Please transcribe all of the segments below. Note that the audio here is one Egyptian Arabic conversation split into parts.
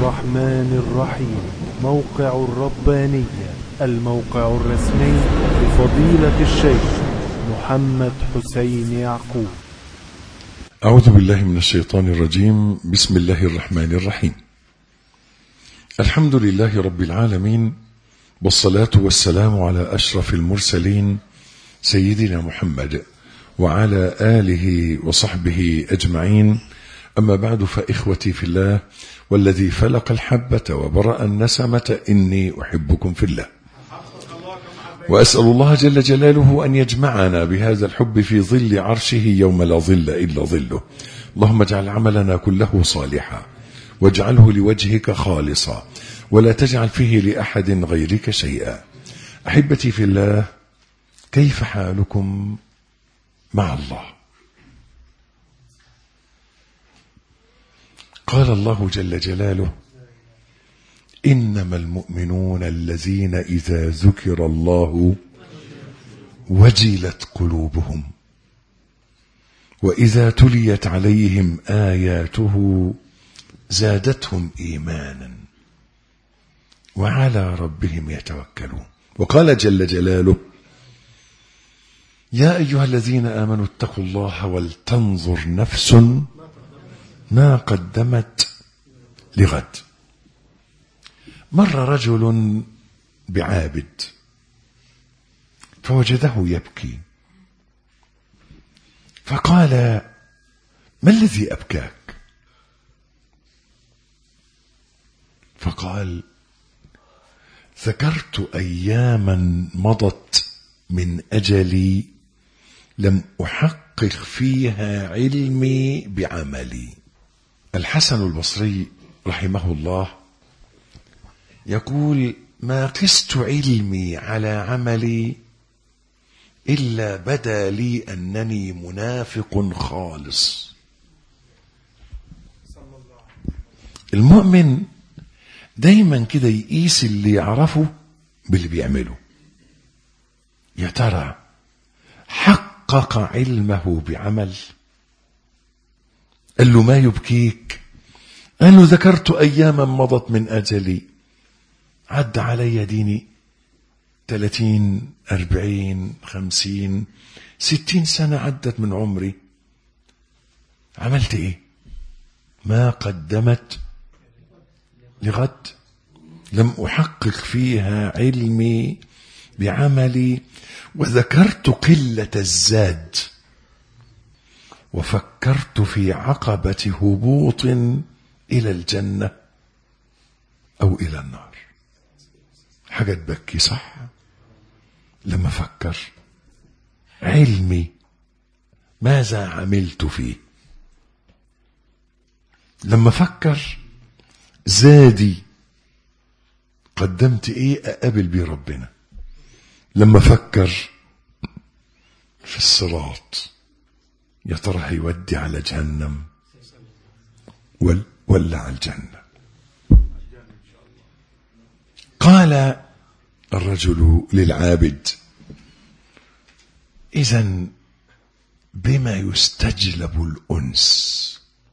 الرحمن الرحيم موقع الربانية الموقع الرسمي لفضيلة الشيخ محمد حسين يعقوب أعوذ بالله من الشيطان الرجيم بسم الله الرحمن الرحيم الحمد لله رب العالمين والصلاة والسلام على أشرف المرسلين سيدنا محمد وعلى آله وصحبه أجمعين أما بعد فإخوتي في الله والذي فلق الحبة وبرأ النسمة إني أحبكم في الله وأسأل الله جل جلاله أن يجمعنا بهذا الحب في ظل عرشه يوم لا ظل إلا ظله اللهم اجعل عملنا كله صالحا واجعله لوجهك خالصا ولا تجعل فيه لأحد غيرك شيئا أحبتي في الله كيف حالكم مع الله قال الله جل جلاله إنما المؤمنون الذين إذا ذكر الله وجلت قلوبهم وإذا تليت عليهم آياته زادتهم إيمانا وعلى ربهم يتوكلون وقال جل جلاله يا أيها الذين آمنوا اتقوا الله ولتنظر نفس ما قدمت لغد مر رجل بعابد فوجده يبكي فقال ما الذي أبكاك فقال ذكرت أياما مضت من أجلي لم أحقق فيها علمي بعملي الحسن البصري رحمه الله يقول ما قست علمي على عملي إلا بدا لي أنني منافق خالص المؤمن دايما كده يقيس اللي يعرفه باللي بيعمله يا ترى حقق علمه بعمل قال له ما يبكيك قال له ذكرت أياما مضت من أجلي عد علي ديني ثلاثين أربعين خمسين ستين سنة عدت من عمري عملت إيه ما قدمت لغد لم أحقق فيها علمي بعملي وذكرت قلة الزاد وفكرت في عقبة هبوط إلى الجنة أو إلى النار حاجة تبكي صح لما فكر علمي ماذا عملت فيه لما فكر زادي قدمت ايه اقابل بيه ربنا لما فكر في الصراط يا ترى هيودي على جهنم ولا, ولا على الجنة قال الرجل للعابد إذا بما يستجلب الأنس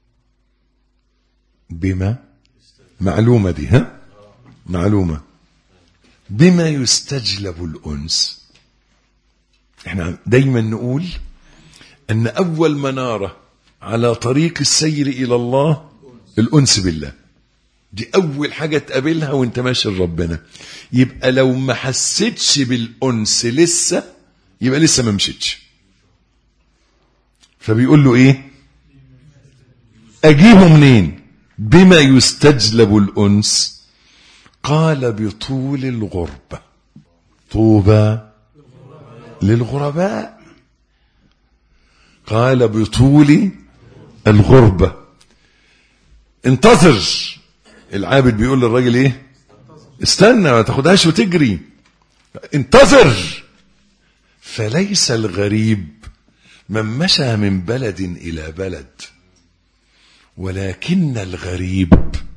بما معلومة دي ها معلومة بما يستجلب الأنس احنا دايما نقول أن أول منارة على طريق السير إلى الله الأنس بالله دي أول حاجة تقابلها وانت ماشي لربنا يبقى لو ما حسيتش بالأنس لسه يبقى لسه ما مشيتش فبيقول له ايه اجيبه منين بما يستجلب الانس قال بطول الغربة طوبى للغرباء قال بطول الغربة انتظر العابد بيقول للراجل ايه استنى ما تاخدهاش وتجري انتظر فليس الغريب من مشى من بلد الى بلد ولكن الغريب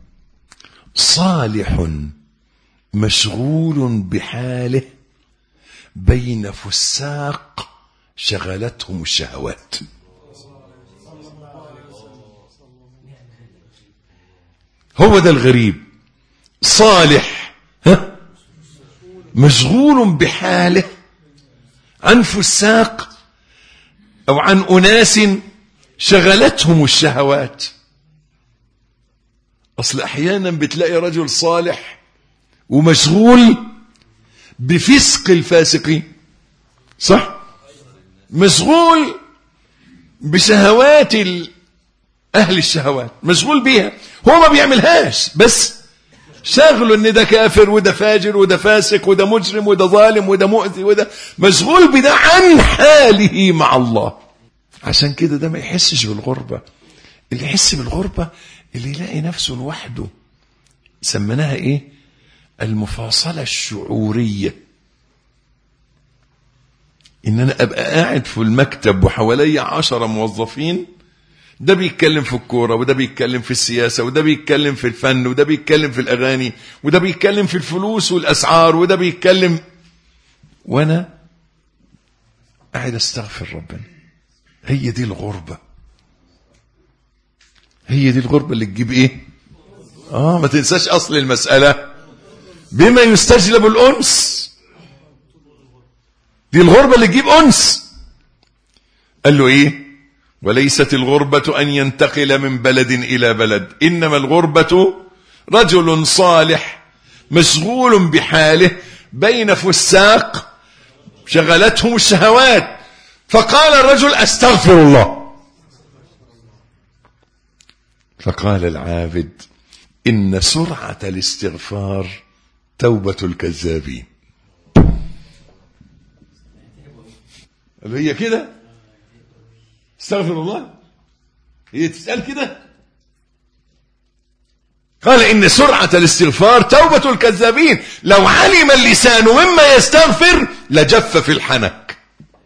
صالح مشغول بحاله بين فساق شغلتهم الشهوات هو ده الغريب صالح ها مشغول بحاله عن فساق أو عن أناس شغلتهم الشهوات أصل أحيانا بتلاقي رجل صالح ومشغول بفسق الفاسقين صح مشغول بشهوات ال- أهل الشهوات مشغول بيها هو ما بيعملهاش بس شغله ان ده كافر وده فاجر وده فاسق وده مجرم وده ظالم وده مؤذي وده مشغول بده عن حاله مع الله عشان كده ده ما يحسش بالغربة اللي يحس بالغربة اللي يلاقي نفسه لوحده سميناها ايه المفاصلة الشعورية ان انا ابقى قاعد في المكتب وحواليا عشرة موظفين ده بيتكلم في الكورة وده بيتكلم في السياسة وده بيتكلم في الفن وده بيتكلم في الأغاني وده بيتكلم في الفلوس والأسعار وده بيتكلم وأنا قاعد أستغفر ربنا هي دي الغربة هي دي الغربة اللي تجيب إيه آه ما تنساش أصل المسألة بما يستجلب الأنس دي الغربة اللي تجيب أنس قال له إيه وليست الغربة أن ينتقل من بلد إلى بلد إنما الغربة رجل صالح مشغول بحاله بين فساق شغلتهم الشهوات فقال الرجل أستغفر الله فقال العابد إن سرعة الاستغفار توبة الكذابين قال له هي كده استغفر الله هي تسأل كده قال إن سرعة الاستغفار توبة الكذابين لو علم اللسان مما يستغفر لجف في الحنك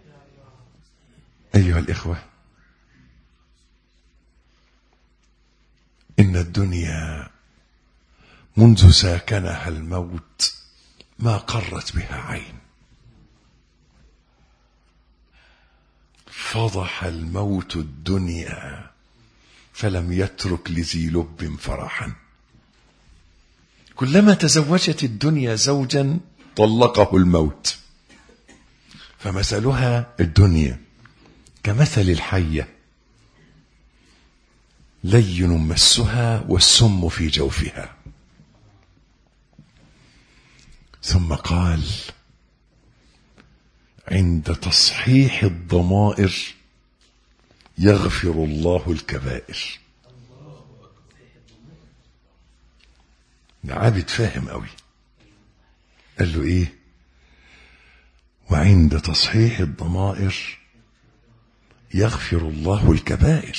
أيها الإخوة إن الدنيا منذ ساكنها الموت ما قرت بها عين فضح الموت الدنيا فلم يترك لذي لب فرحا كلما تزوجت الدنيا زوجا طلقه الموت فمثلها الدنيا كمثل الحية لين مسها والسم في جوفها ثم قال عند تصحيح الضمائر يغفر الله الكبائر ده عابد فاهم قوي قال له ايه وعند تصحيح الضمائر يغفر الله الكبائر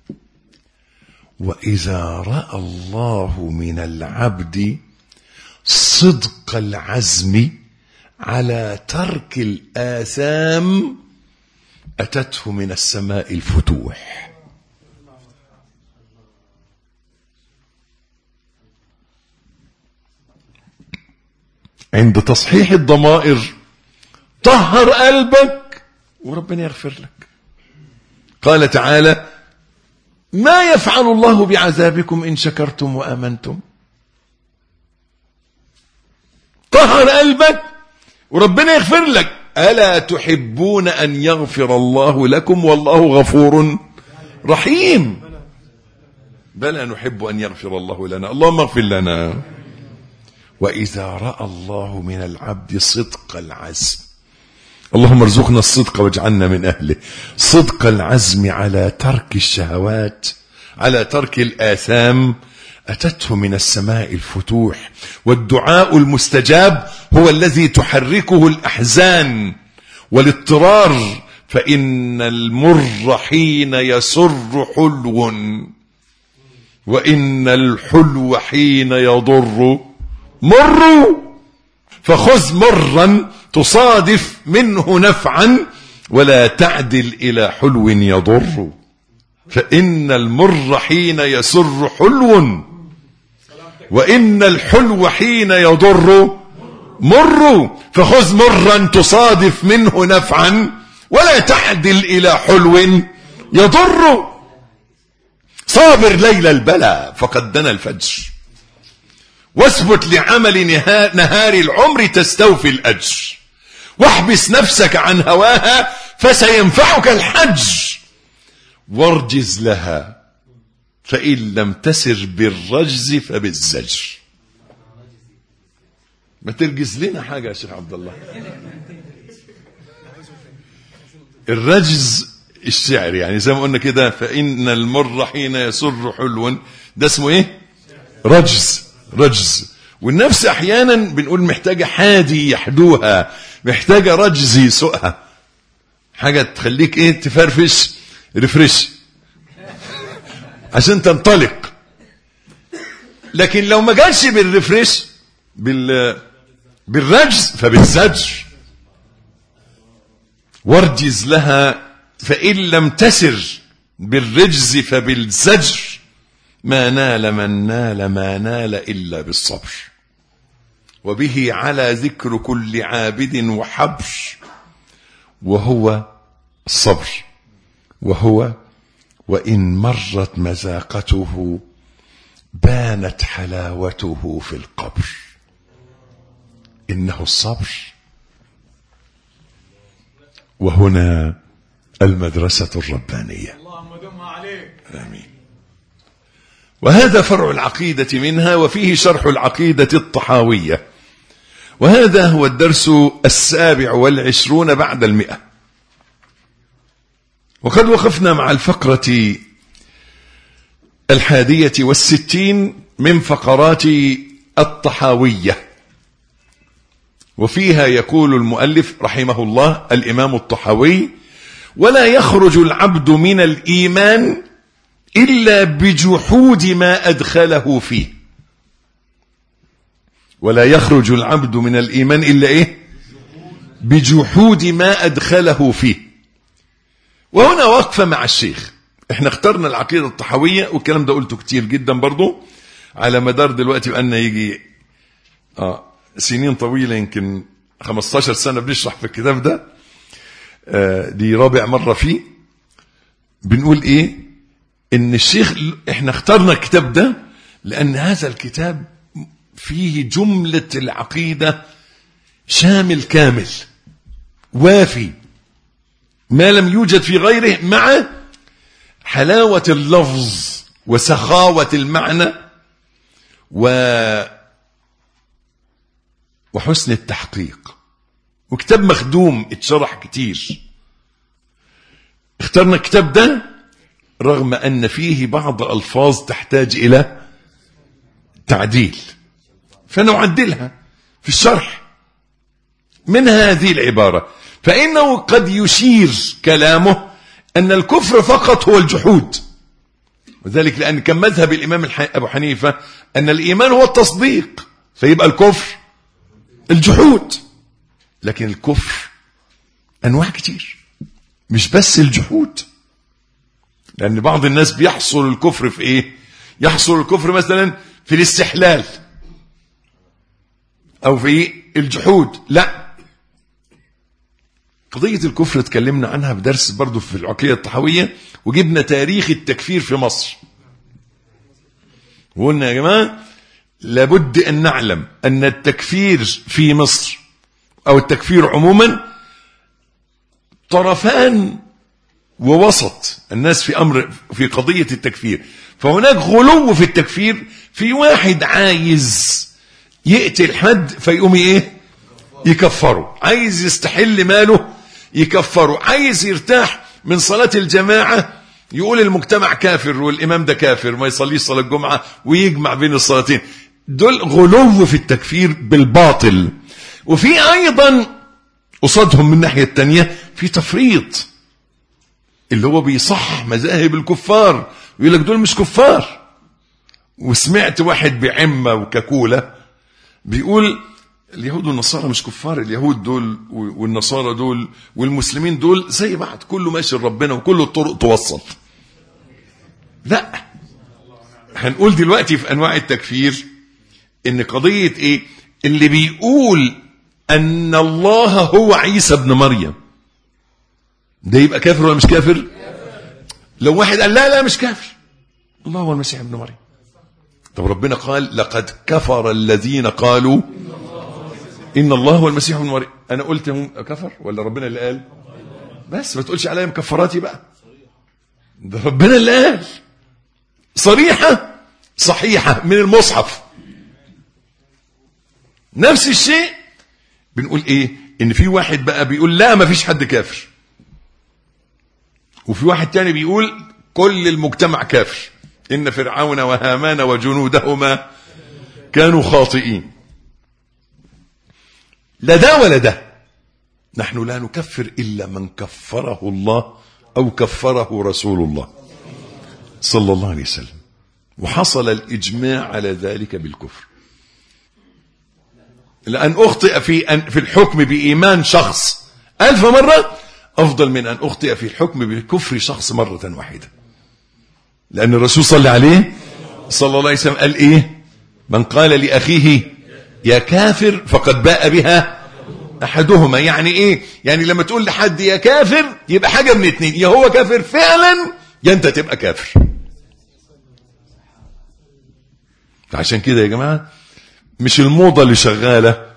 واذا راى الله من العبد صدق العزم على ترك الآثام أتته من السماء الفتوح عند تصحيح الضمائر طهر قلبك وربنا يغفر لك قال تعالى ما يفعل الله بعذابكم إن شكرتم وآمنتم طهر قلبك وربنا يغفر لك ألا تحبون أن يغفر الله لكم والله غفور رحيم بلى نحب أن يغفر الله لنا اللهم اغفر لنا وإذا رأى الله من العبد صدق العزم اللهم ارزقنا الصدق واجعلنا من أهله صدق العزم على ترك الشهوات على ترك الآثام أتته من السماء الفتوح والدعاء المستجاب هو الذي تحركه الأحزان والاضطرار فإن المر حين يسر حلو وإن الحلو حين يضر مر فخذ مرا تصادف منه نفعا ولا تعدل إلى حلو يضر فإن المر حين يسر حلو وإن الحلو حين يضر مر فخذ مرا تصادف منه نفعا ولا تعدل إلى حلو يضر صابر ليل البلاء فقد دنا الفجر واثبت لعمل نها- نهار العمر تستوفي الأجر واحبس نفسك عن هواها فسينفعك الحج وارجز لها فإن لم تسر بالرجز فبالزجر ما ترجز لنا حاجة يا شيخ عبد الله الرجز الشعر يعني زي ما قلنا كده فإن المر حين يسر حلو ده اسمه ايه رجز رجز والنفس احيانا بنقول محتاجة حادي يحدوها محتاجة رجز يسوقها حاجة تخليك ايه تفرفش ريفرش عشان تنطلق لكن لو ما جالش بالريفرش بال بالرجز فبالزجر وارجز لها فإن لم تسر بالرجز فبالزجر ما نال من نال ما نال إلا بالصبر وبه على ذكر كل عابد وحبر وهو الصبر وهو وإن مرت مذاقته بانت حلاوته في القبر إنه الصبر وهنا المدرسة الربانية اللهم دم عليك آمين وهذا فرع العقيدة منها وفيه شرح العقيدة الطحاوية وهذا هو الدرس السابع والعشرون بعد المئة وقد وقفنا مع الفقرة الحادية والستين من فقرات الطحاوية وفيها يقول المؤلف رحمه الله الإمام الطحاوي ولا يخرج العبد من الإيمان إلا بجحود ما أدخله فيه ولا يخرج العبد من الإيمان إلا إيه بجحود ما أدخله فيه وهنا وقفة مع الشيخ احنا اخترنا العقيدة الطحوية والكلام ده قلته كتير جدا برضو على مدار دلوقتي بقالنا يجي آه سنين طويلة يمكن 15 سنة بنشرح في الكتاب ده آه دي رابع مرة فيه بنقول ايه ان الشيخ احنا اخترنا الكتاب ده لان هذا الكتاب فيه جملة العقيدة شامل كامل وافي ما لم يوجد في غيره مع حلاوة اللفظ وسخاوة المعنى و وحسن التحقيق وكتاب مخدوم اتشرح كتير اخترنا الكتاب ده رغم أن فيه بعض ألفاظ تحتاج إلى تعديل فنعدلها في الشرح من هذه العبارة فإنه قد يشير كلامه أن الكفر فقط هو الجحود وذلك لأن كان مذهب الإمام الح- أبو حنيفة أن الإيمان هو التصديق فيبقى الكفر الجحود لكن الكفر أنواع كتير مش بس الجحود لأن بعض الناس بيحصل الكفر في إيه يحصل الكفر مثلا في الاستحلال أو في الجحود لا قضية الكفر اتكلمنا عنها في درس برضو في العقيدة الطحوية وجبنا تاريخ التكفير في مصر وقلنا يا جماعة لابد أن نعلم أن التكفير في مصر أو التكفير عموما طرفان ووسط الناس في أمر في قضية التكفير فهناك غلو في التكفير في واحد عايز يقتل حد فيقوم ايه يكفره عايز يستحل ماله يكفره عايز يرتاح من صلاة الجماعة يقول المجتمع كافر والإمام ده كافر ما يصليش صلاة الجمعة ويجمع بين الصلاتين دول غلو في التكفير بالباطل وفي أيضا قصادهم من الناحية التانية في تفريط اللي هو بيصح مذاهب الكفار ويقول لك دول مش كفار وسمعت واحد بعمة وكاكولة بيقول اليهود والنصارى مش كفار اليهود دول والنصارى دول والمسلمين دول زي بعض كله ماشي لربنا وكل الطرق توصل لا هنقول دلوقتي في انواع التكفير ان قضية ايه اللي بيقول ان الله هو عيسى ابن مريم ده يبقى كافر ولا مش كافر لو واحد قال لا لا مش كافر الله هو المسيح ابن مريم طب ربنا قال لقد كفر الذين قالوا ان الله هو المسيح ابن مريم انا قلت هم كفر ولا ربنا اللي قال بس ما تقولش عليا مكفراتي بقى ده ربنا اللي قال صريحة صحيحة من المصحف نفس الشيء بنقول ايه ان في واحد بقى بيقول لا ما فيش حد كافر وفي واحد تاني بيقول كل المجتمع كافر ان فرعون وهامان وجنودهما كانوا خاطئين لا ده ولا ده نحن لا نكفر الا من كفره الله او كفره رسول الله صلى الله عليه وسلم وحصل الاجماع على ذلك بالكفر لأن أخطئ في أن في الحكم بإيمان شخص ألف مرة أفضل من أن أخطئ في الحكم بكفر شخص مرة واحدة لأن الرسول صلى عليه صلى الله عليه وسلم قال إيه من قال لأخيه يا كافر فقد باء بها أحدهما يعني إيه يعني لما تقول لحد يا كافر يبقى حاجة من اتنين يا هو كافر فعلا يا أنت تبقى كافر عشان كده يا جماعة مش الموضة اللي شغالة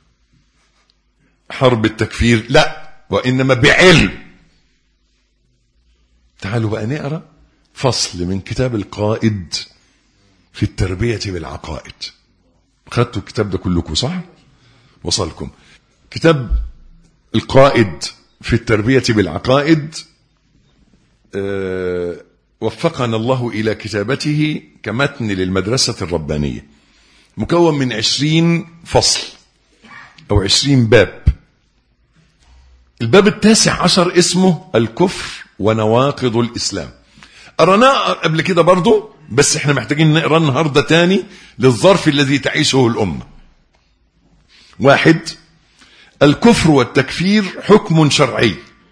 حرب التكفير لا وإنما بعلم تعالوا بقى نقرأ فصل من كتاب القائد في التربية بالعقائد خدتوا الكتاب ده كلكم صح وصلكم كتاب القائد في التربية بالعقائد أه وفقنا الله إلى كتابته كمتن للمدرسة الربانية مكون من عشرين فصل أو عشرين باب الباب التاسع عشر اسمه الكفر ونواقض الإسلام قرناه قبل كده برضو بس احنا محتاجين نقرا النهارده تاني للظرف الذي تعيشه الأمة واحد الكفر والتكفير حكم شرعي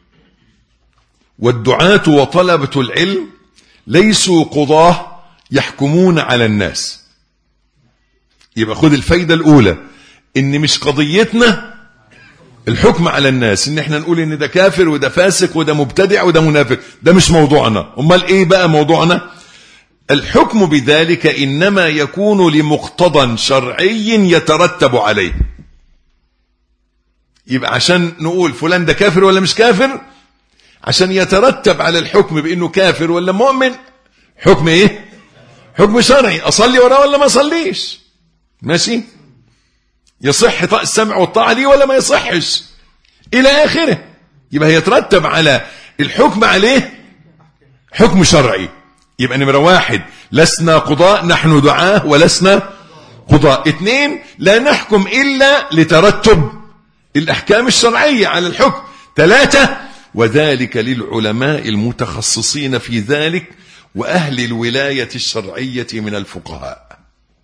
والدعاة وطلبة العلم ليسوا قضاه يحكمون على الناس يبقى خد الفايدة الأولى إن مش قضيتنا الحكم على الناس إن إحنا نقول إن ده كافر وده فاسق وده مبتدع وده منافق ده مش موضوعنا أمال إيه بقى موضوعنا الحكم بذلك إنما يكون لمقتضى شرعي يترتب عليه يبقى عشان نقول فلان ده كافر ولا مش كافر عشان يترتب على الحكم بانه كافر ولا مؤمن حكم ايه حكم شرعي اصلي وراه ولا ما اصليش ماشي يصح السمع والطاعه ليه ولا ما يصحش الى اخره يبقى يترتب على الحكم عليه حكم شرعي يبقى نمره واحد لسنا قضاء نحن دعاه ولسنا قضاء اثنين لا نحكم الا لترتب الاحكام الشرعيه على الحكم ثلاثه وذلك للعلماء المتخصصين في ذلك واهل الولايه الشرعيه من الفقهاء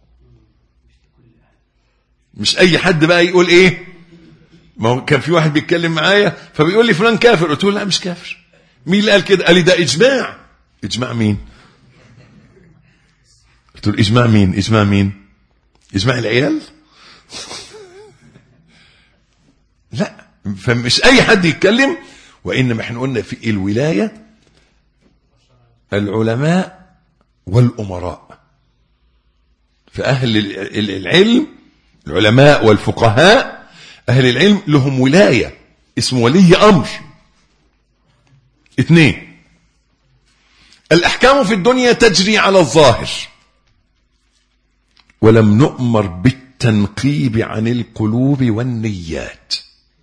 مش اي حد بقى يقول ايه ما هو كان في واحد بيتكلم معايا فبيقول لي فلان كافر قلت له لا مش كافر مين اللي قال كده قال لي ده اجماع اجماع مين قلت له اجماع مين اجماع مين اجماع العيال لا فمش اي حد يتكلم وانما احنا قلنا في الولايه العلماء والامراء فاهل العلم العلماء والفقهاء اهل العلم لهم ولايه اسمه ولي امر اثنين الاحكام في الدنيا تجري على الظاهر ولم نؤمر بالتنقيب عن القلوب والنيات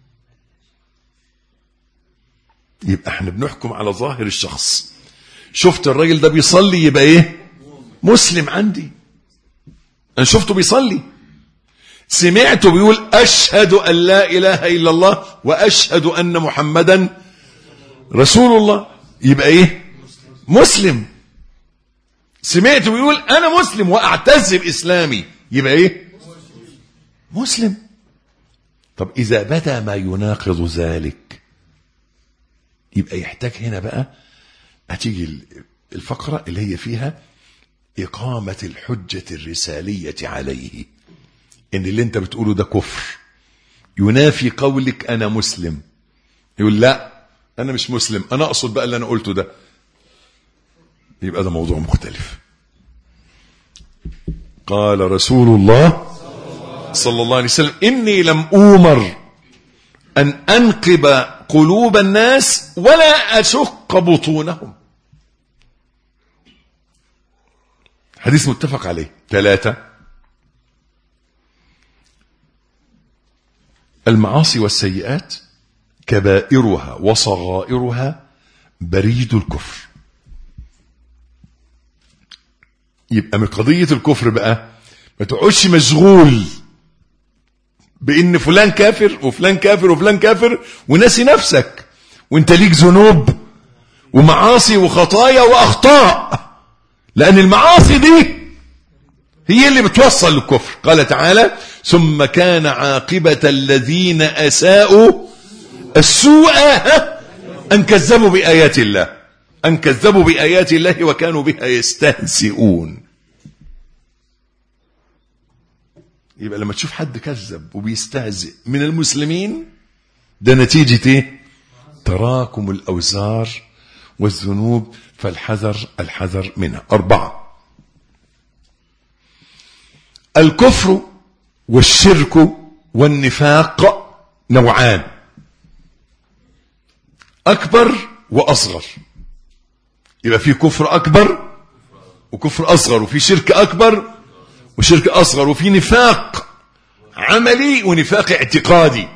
يبقى احنا بنحكم على ظاهر الشخص شفت الراجل ده بيصلي يبقى ايه مسلم عندي انا شفته بيصلي سمعته بيقول اشهد ان لا اله الا الله واشهد ان محمدا رسول الله يبقى ايه مسلم سمعته بيقول انا مسلم واعتز باسلامي يبقى ايه مسلم طب اذا بدا ما يناقض ذلك يبقى يحتاج هنا بقى هتيجي الفقرة اللي هي فيها إقامة الحجة الرسالية عليه إن اللي أنت بتقوله ده كفر ينافي قولك أنا مسلم يقول لا أنا مش مسلم أنا أقصد بقى اللي أنا قلته ده يبقى ده موضوع مختلف قال رسول الله صلى الله عليه وسلم إني لم أومر أن أنقب قلوب الناس ولا أشق بطونهم حديث متفق عليه ثلاثة المعاصي والسيئات كبائرها وصغائرها بريد الكفر يبقى من قضية الكفر بقى ما تقعدش مشغول بان فلان كافر وفلان كافر وفلان كافر وناسي نفسك وانت ليك ذنوب ومعاصي وخطايا واخطاء لان المعاصي دي هي اللي بتوصل للكفر قال تعالى ثم كان عاقبة الذين أساءوا السوء أن كذبوا بآيات الله أن كذبوا بآيات الله وكانوا بها يستهزئون يبقى لما تشوف حد كذب وبيستهزئ من المسلمين ده نتيجة ايه تراكم الأوزار والذنوب فالحذر الحذر منها أربعة الكفر والشرك والنفاق نوعان أكبر وأصغر يبقى في كفر أكبر وكفر أصغر وفي شرك أكبر وشرك أصغر وفي نفاق عملي ونفاق اعتقادي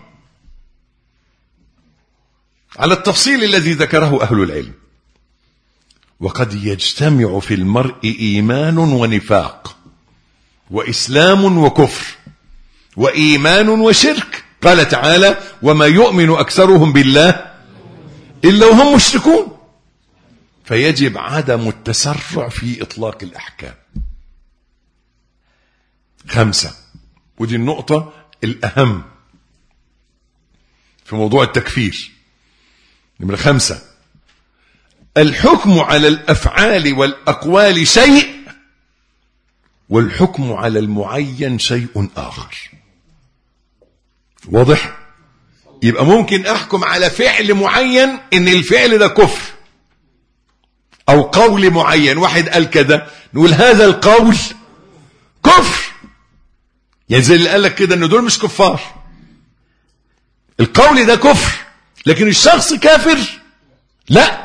على التفصيل الذي ذكره أهل العلم وقد يجتمع في المرء إيمان ونفاق وإسلام وكفر وإيمان وشرك قال تعالى وما يؤمن أكثرهم بالله إلا وهم مشركون فيجب عدم التسرع في إطلاق الأحكام خمسة ودي النقطة الأهم في موضوع التكفير نمرة خمسة الحكم على الأفعال والأقوال شيء والحكم على المعين شيء آخر واضح يبقى ممكن أحكم على فعل معين إن الفعل ده كفر أو قول معين واحد قال كده نقول هذا القول كفر يعني زي اللي قال لك كده ان دول مش كفار القول ده كفر لكن الشخص كافر لا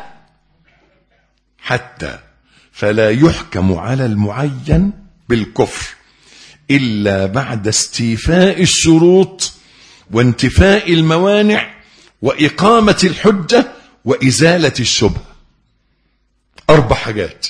حتى فلا يحكم على المعين بالكفر الا بعد استيفاء الشروط وانتفاء الموانع واقامه الحجه وازاله الشبهه اربع حاجات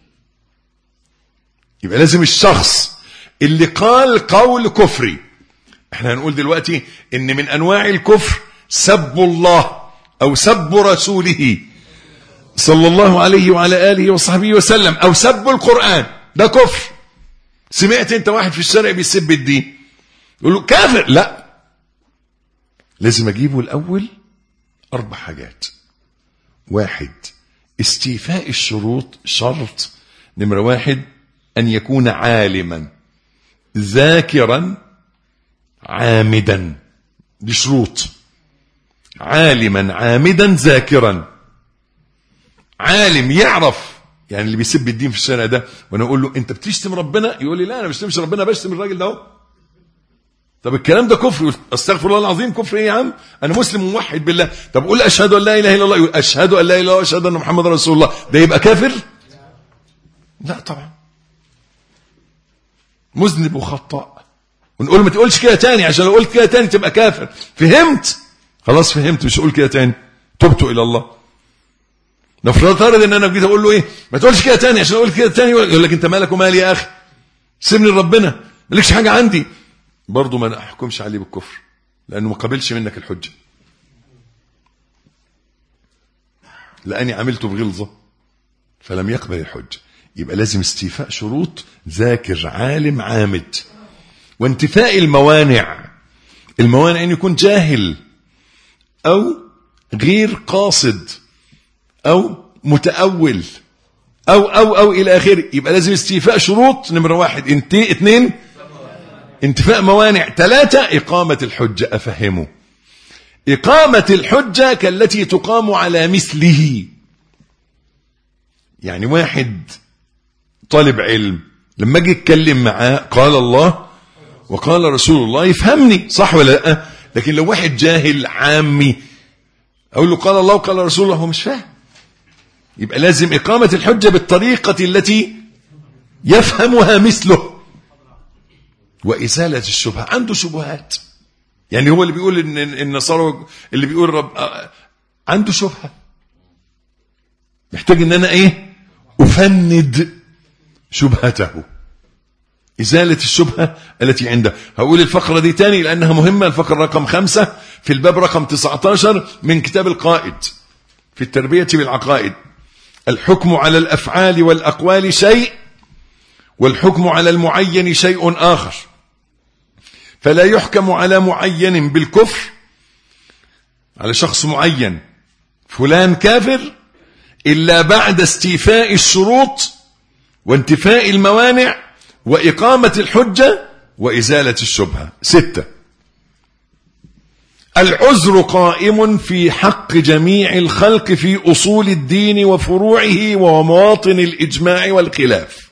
يبقى لازم الشخص اللي قال قول كفري احنا هنقول دلوقتي ان من انواع الكفر سب الله او سب رسوله صلى الله عليه وعلى اله وصحبه وسلم او سب القران ده كفر سمعت انت واحد في الشارع بيسب الدين يقول له كافر لا لازم اجيبه الاول اربع حاجات واحد استيفاء الشروط شرط نمره واحد ان يكون عالما ذاكرا عامدا دي شروط عالما عامدا ذاكرا عالم يعرف يعني اللي بيسب الدين في الشارع ده وانا اقول له انت بتشتم ربنا يقول لي لا انا بشتمش ربنا بشتم الراجل ده اهو طب الكلام ده كفر يقول استغفر الله العظيم كفر ايه يا عم انا مسلم موحد بالله طب قول اشهد ان لا اله الا الله يقول اشهد ان لا اله الا الله واشهد ان محمد رسول الله ده يبقى كافر لا طبعا مذنب وخطاء ونقول ما تقولش كده تاني عشان لو قلت كده تاني تبقى كافر فهمت خلاص فهمت مش اقول كده تاني تبت الى الله نفترض ان انا جيت اقول له ايه ما تقولش كده تاني عشان اقول كده تاني يقول لك انت مالك ومال يا اخي سيبني لربنا مالكش حاجه عندي برضه ما احكمش عليه بالكفر لانه ما قبلش منك الحجه لاني عملته بغلظه فلم يقبل الحجه يبقى لازم استيفاء شروط ذاكر عالم عامد وانتفاء الموانع الموانع ان يكون جاهل او غير قاصد او متأول او او او الى اخره يبقى لازم استيفاء شروط نمرة واحد انتي اثنين انتفاء موانع ثلاثة إقامة الحجة أفهمه إقامة الحجة كالتي تقام على مثله يعني واحد طالب علم لما اجي اتكلم معاه قال الله وقال رسول الله يفهمني صح ولا لا لكن لو واحد جاهل عامي اقول له قال الله وقال رسول الله هو مش فاهم يبقى لازم اقامه الحجه بالطريقه التي يفهمها مثله وازاله الشبهه عنده شبهات يعني هو اللي بيقول ان النصارى اللي بيقول رب عنده شبهه محتاج ان انا ايه افند شبهته إزالة الشبهة التي عنده هقول الفقرة دي تاني لأنها مهمة الفقرة رقم خمسة في الباب رقم 19 من كتاب القائد في التربية بالعقائد الحكم على الأفعال والأقوال شيء والحكم على المعين شيء آخر فلا يحكم على معين بالكفر على شخص معين فلان كافر إلا بعد استيفاء الشروط وانتفاء الموانع وإقامة الحجة وإزالة الشبهة ستة العذر قائم في حق جميع الخلق في أصول الدين وفروعه ومواطن الإجماع والخلاف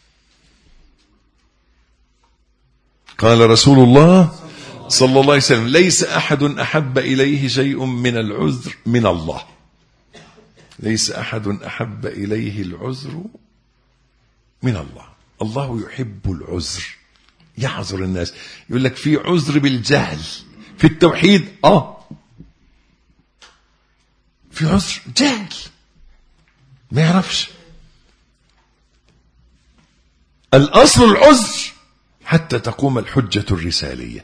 قال رسول الله صلى الله عليه وسلم ليس أحد أحب إليه شيء من العذر من الله ليس أحد أحب إليه العذر من الله الله يحب العذر يعذر الناس يقول لك في عذر بالجهل في التوحيد اه في عذر جهل ما يعرفش الاصل العذر حتى تقوم الحجة الرسالية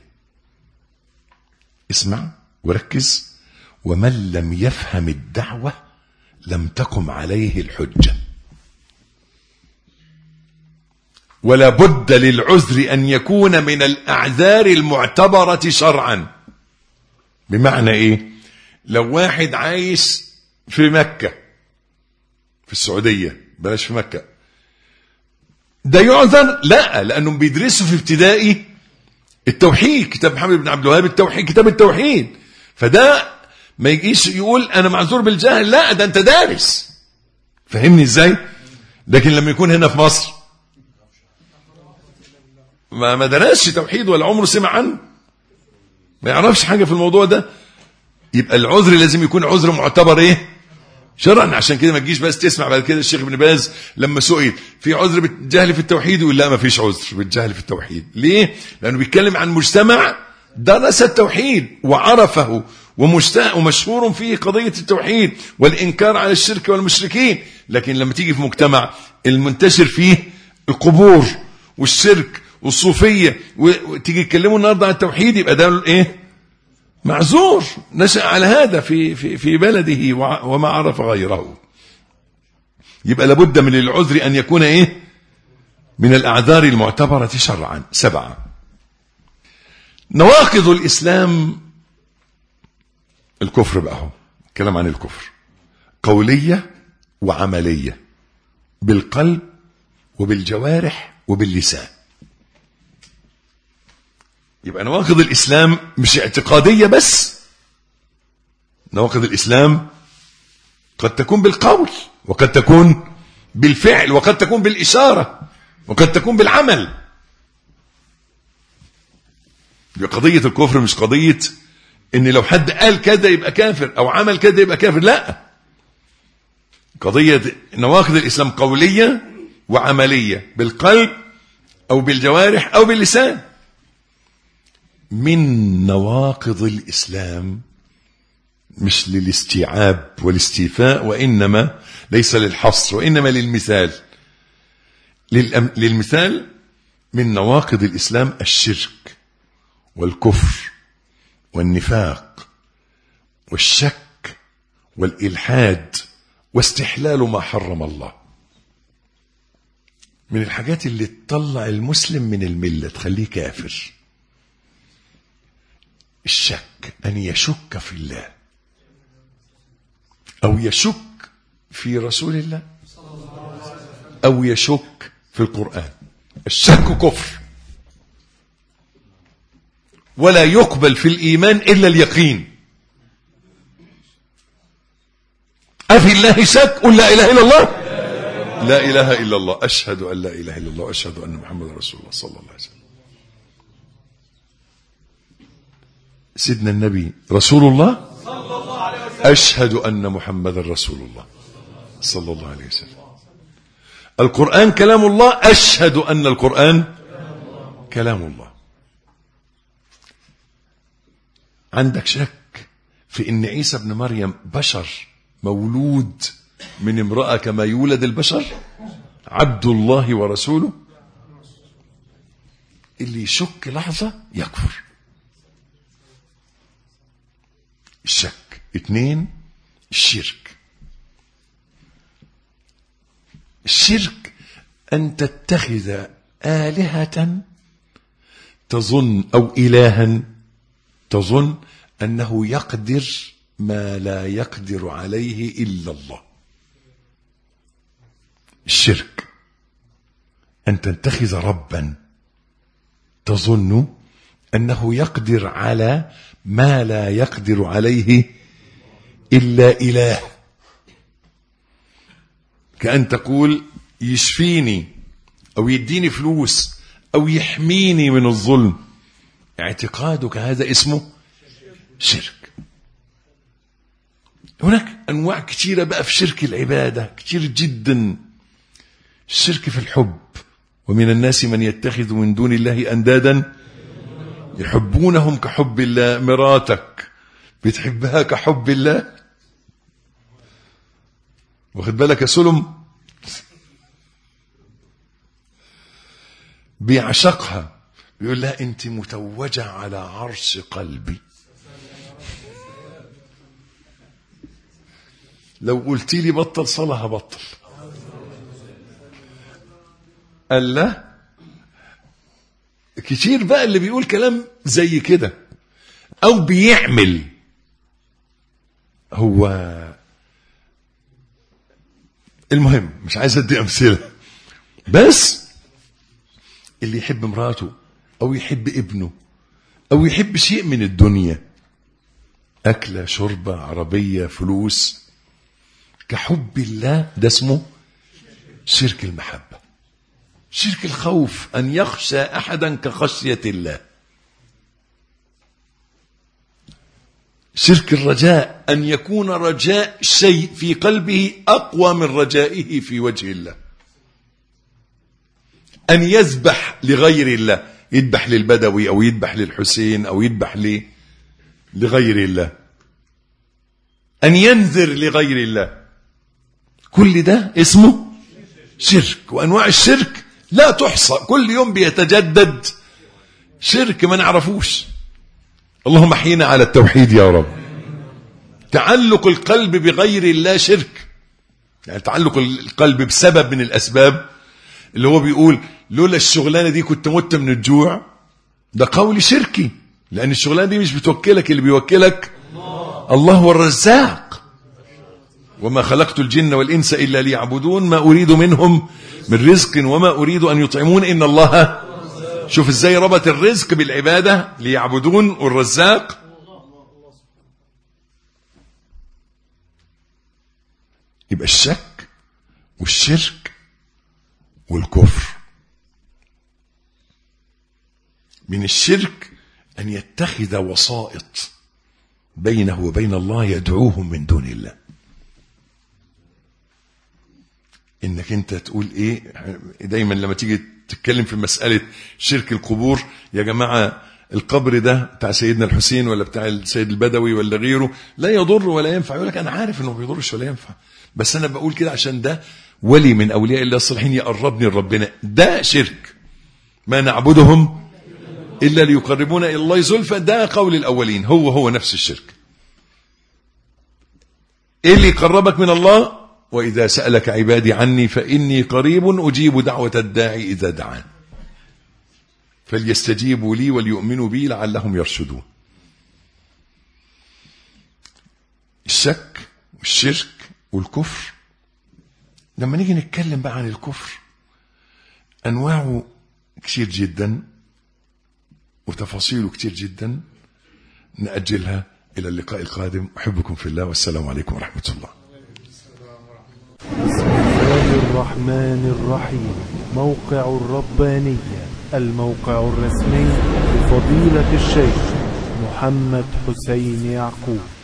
اسمع وركز ومن لم يفهم الدعوة لم تقم عليه الحجه ولا بد للعذر أن يكون من الأعذار المعتبرة شرعا بمعنى إيه لو واحد عايش في مكة في السعودية بلاش في مكة ده يعذر لا لأنهم بيدرسوا في ابتدائي التوحيد كتاب محمد بن عبد الوهاب التوحيد كتاب التوحيد فده ما يجيش يقول أنا معذور بالجهل لا ده أنت دارس فهمني إزاي لكن لما يكون هنا في مصر ما ما درسش توحيد ولا عمره سمع عنه ما يعرفش حاجه في الموضوع ده يبقى العذر لازم يكون عذر معتبر ايه شرعا عشان كده ما تجيش بس تسمع بعد كده الشيخ ابن باز لما سئل في عذر بالجهل في التوحيد يقول لا ما فيش عذر بالجهل في التوحيد ليه لانه بيتكلم عن مجتمع درس التوحيد وعرفه ومشهور فيه قضية التوحيد والإنكار على الشرك والمشركين لكن لما تيجي في مجتمع المنتشر فيه القبور والشرك والصوفية وتيجي يتكلموا النهارده عن التوحيد يبقى ده ايه؟ معذور نشأ على هذا في في في بلده وما عرف غيره. يبقى لابد من العذر ان يكون ايه؟ من الاعذار المعتبرة شرعا سبعة. نواقض الاسلام الكفر بقى هو كلام عن الكفر قولية وعملية بالقلب وبالجوارح وباللسان يبقى نواقض الإسلام مش اعتقادية بس نواقض الإسلام قد تكون بالقول وقد تكون بالفعل وقد تكون بالإشارة وقد تكون بالعمل قضية الكفر مش قضية ان لو حد قال كذا يبقى كافر او عمل كذا يبقى كافر لا قضية نواقض الإسلام قولية وعملية بالقلب أو بالجوارح أو باللسان من نواقض الإسلام مش للاستيعاب والاستيفاء وإنما ليس للحصر وإنما للمثال للمثال من نواقض الإسلام الشرك والكفر والنفاق والشك والإلحاد واستحلال ما حرم الله من الحاجات اللي تطلع المسلم من الملة تخليه كافر الشك أن يشك في الله أو يشك في رسول الله أو يشك في القرآن الشك كفر ولا يقبل في الإيمان إلا اليقين أفي الله شك قل لا إله إلا الله لا إله إلا الله أشهد أن لا إله إلا الله وأشهد أن محمد رسول الله صلى الله عليه وسلم سيدنا النبي رسول الله أشهد أن محمد رسول الله صلى الله عليه وسلم القرآن كلام الله أشهد أن القرآن كلام الله عندك شك في ان عيسى ابن مريم بشر مولود من امرأة كما يولد البشر عبد الله ورسوله اللي يشك لحظة يكفر الشك اثنين الشرك الشرك أن تتخذ آلهة تظن أو إلها تظن أنه يقدر ما لا يقدر عليه إلا الله الشرك أن تتخذ ربا تظن أنه يقدر على ما لا يقدر عليه إلا إله كأن تقول يشفيني أو يديني فلوس أو يحميني من الظلم اعتقادك هذا اسمه شرك هناك أنواع كثيرة بقى في شرك العبادة كثير جدا الشرك في الحب ومن الناس من يتخذ من دون الله أندادا يحبونهم كحب الله مراتك بتحبها كحب الله واخد بالك يا سلم بيعشقها بيقول لها انت متوجة على عرش قلبي لو قلت لي بطل صلاة هبطل قال لا كتير بقى اللي بيقول كلام زي كده او بيعمل هو المهم مش عايز ادي امثله بس اللي يحب مراته او يحب ابنه او يحب شيء من الدنيا اكله شربه عربيه فلوس كحب الله ده اسمه شرك المحبه شرك الخوف ان يخشى احدا كخشيه الله شرك الرجاء ان يكون رجاء شيء في قلبه اقوى من رجائه في وجه الله أن يذبح لغير الله يذبح للبدوي أو يذبح للحسين أو يذبح ل... لغير الله أن ينذر لغير الله كل ده اسمه شرك وأنواع الشرك لا تحصى كل يوم بيتجدد شرك ما نعرفوش اللهم احينا على التوحيد يا رب تعلق القلب بغير الله شرك يعني تعلق القلب بسبب من الأسباب اللي هو بيقول لولا الشغلانه دي كنت مت من الجوع ده قول شركي لان الشغلانه دي مش بتوكلك اللي بيوكلك الله هو الرزاق وما خلقت الجن والانس الا ليعبدون ما اريد منهم من رزق وما اريد ان يطعمون ان الله شوف ازاي ربط الرزق بالعباده ليعبدون والرزاق يبقى الشك والشرك والكفر من الشرك أن يتخذ وسائط بينه وبين الله يدعوهم من دون الله انك انت تقول ايه دايما لما تيجي تتكلم في مسألة شرك القبور يا جماعة القبر ده بتاع سيدنا الحسين ولا بتاع السيد البدوي ولا غيره لا يضر ولا ينفع يقول لك انا عارف انه ما بيضرش ولا ينفع بس انا بقول كده عشان ده ولي من اولياء الله الصالحين يقربني لربنا ده شرك ما نعبدهم الا ليقربونا الى الله زلفى ده قول الاولين هو هو نفس الشرك ايه اللي يقربك من الله واذا سالك عبادي عني فاني قريب اجيب دعوه الداعي اذا دعان فليستجيبوا لي وليؤمنوا بي لعلهم يرشدون الشك والشرك والكفر لما نيجي نتكلم بقى عن الكفر انواعه كتير جدا وتفاصيله كتير جدا نأجلها إلى اللقاء القادم أحبكم في الله والسلام عليكم ورحمة الله بسم الله الرحمن الرحيم موقع الربانية الموقع الرسمي لفضيلة الشيخ محمد حسين يعقوب